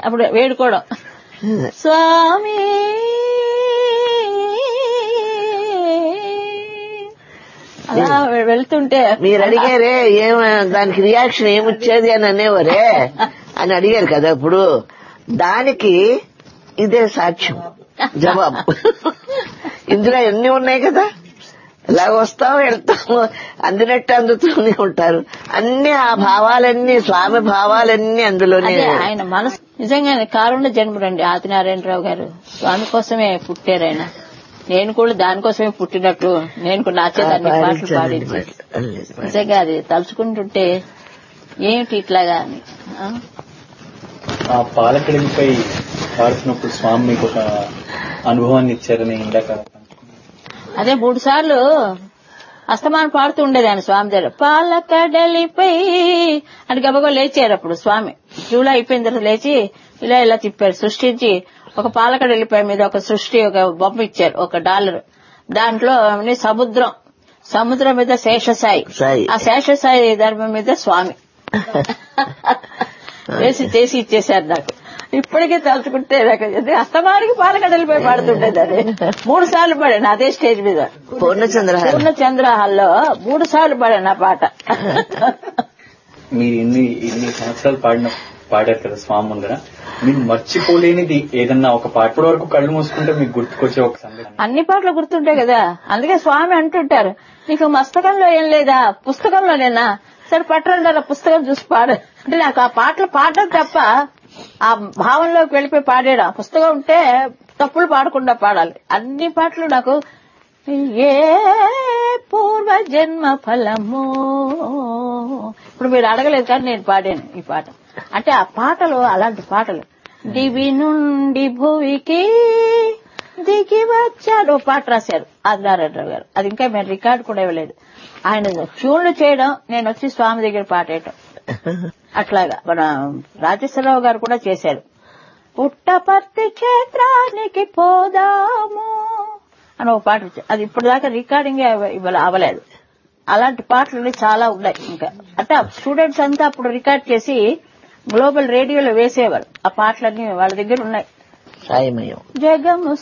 అప్పుడు వేడుకోవడం స్వామి అలా వెళ్తుంటే మీరు అడిగారే ఏం దానికి రియాక్షన్ ఏమొచ్చేది అని అనేవారే అని అడిగారు కదా ఇప్పుడు దానికి ఇదే సాక్ష్యం జవాబు ఇందులో ఎన్ని ఉన్నాయి కదా ఇలా వస్తాం వెళ్తాం అందినట్టు అందుతూనే ఉంటారు అన్ని ఆ భావాలన్నీ స్వామి భావాలన్నీ అందులోనే అదే ఆయన మనసు నిజంగానే కారుణ జన్ముడండి ఆదినారాయణరావు గారు స్వామి కోసమే పుట్టారు ఆయన నేను కూడా దానికోసమే పుట్టినట్టు నేను కూడా నాచే దాన్ని పాటలు పాడించి నిజంగా అది తలుచుకుంటుంటే ఏమిటి ఇట్లాగా అని ఆ? ఆ పాలకడలిపై పాడుతున్నప్పుడు స్వామి మీకు ఒక అనుభవాన్ని ఇచ్చారని ఇందాక అదే మూడు సార్లు అస్తమానం పాడుతూ ఉండేది ఆయన స్వామి దగ్గర పాలకడలిపై అని గబగబా లేచారు అప్పుడు స్వామి జూలై అయిపోయిన తర్వాత లేచి ఇలా ఇలా తిప్పారు సృష్టించి ఒక పాలకడలిపై మీద ఒక సృష్టి ఒక బొమ్మ ఇచ్చారు ఒక డాలర్ దాంట్లో అన్ని సముద్రం సముద్రం మీద శేషసాయి సాయి. ఆ శేషసాయి ధర్మం మీద స్వామి వేసి చేసి ఇచ్చేశారు నాకు ఇప్పటికే తలుచుకుంటే నాకు అది అస్తమానికి పాలకడలిపై పాడుతుండేది అది మూడు సార్లు పాడాను అదే స్టేజ్ మీద పూర్ణచంద్ర పూర్ణ చంద్రహాల్లో మూడు సార్లు పాడాను ఆ పాట మీరు ఇన్ని ఇన్ని సంవత్సరాలు పాడిన పాడారు కదా స్వామి ముందర మీరు మర్చిపోలేనిది ఏదన్నా ఒక పాట ఇప్పటి వరకు కళ్ళు మూసుకుంటే మీకు గుర్తుకొచ్చే ఒక సంగతి అన్ని పాటలు గుర్తుంటాయి కదా అందుకే స్వామి అంటుంటారు నీకు మస్తకంలో ఏం లేదా పుస్తకంలోనేనా సరే పట్టరండి అలా పుస్తకం చూసి పాడు అంటే నాకు ఆ పాటలు పాడడం తప్ప ఆ భావంలోకి వెళ్ళిపోయి పాడాడు ఆ పుస్తకం ఉంటే తప్పులు పాడకుండా పాడాలి అన్ని పాటలు నాకు ఏ పూర్వ జన్మ ఫలము ఇప్పుడు మీరు అడగలేదు కానీ నేను పాడాను ఈ పాట అంటే ఆ పాటలు అలాంటి పాటలు దివి నుండి భువికి దిగి వచ్చాడు ఓ పాట రాశారు ఆదినారాయణరావు గారు అది ఇంకా మేము రికార్డు కూడా ఇవ్వలేదు ఆయన ట్యూన్లు చేయడం నేను వచ్చి స్వామి దగ్గర పాడేయటం అట్లాగా మన రాజేశ్వరరావు గారు కూడా చేశారు పుట్టపర్తి క్షేత్రానికి పోదాము అని ఒక పాట వచ్చి- అది ఇప్పుడు దాకా రికార్డింగ్ ఇవ్వలే అవ్వలేదు అలాంటి పాటలు చాలా ఉన్నాయి ఇంకా అంటే స్టూడెంట్స్ అంతా అప్పుడు రికార్డ్ చేసి గ్లోబల్ రేడియోలో వేసేవారు ఆ పాటలన్నీ వాళ్ళ దగ్గర ఉన్నాయి సాయమయం జగము